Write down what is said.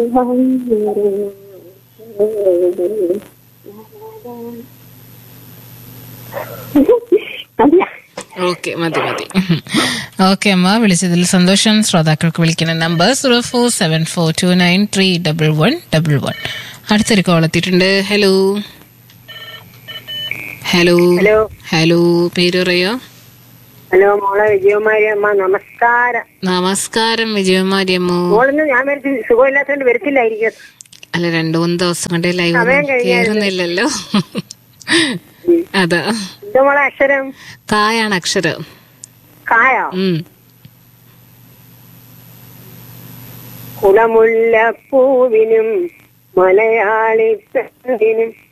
അല്ല ഓക്കെ മതി മതി ഓക്കെ അമ്മ വിളിച്ചതിൽ സന്തോഷം ശ്രോതാക്കൾക്ക് വിളിക്കുന്ന number zero four seven four two nine three double one double one അടുത്തൊരു കോൾ എത്തിയിട്ടുണ്ട് ഹലോ ഹലോ ഹലോ ഹലോ പേര് പറയോ ഹലോ മോളെ വിജയകുമാരി അമ്മ നമസ്കാരം നമസ്കാരം വിജയകുമാരിയമ്മോ മോളിന്ന് ഞാൻ വരച്ച് സുഖമില്ലാത്തോണ്ട് വരത്തില്ലായിരിക്കും അല്ല രണ്ടു മൂന്ന് ദിവസം കൊണ്ട് ലൈവ് സമയം കഴിഞ്ഞായിരുന്നു. കേറുന്നില്ലല്ലോ അതാ എന്താ മോളെ അക്ഷരം കായാണ് അക്ഷരം കായോ ഉം കുളമുള്ള പൂവിനും മലയാളി പെണ്ണിനും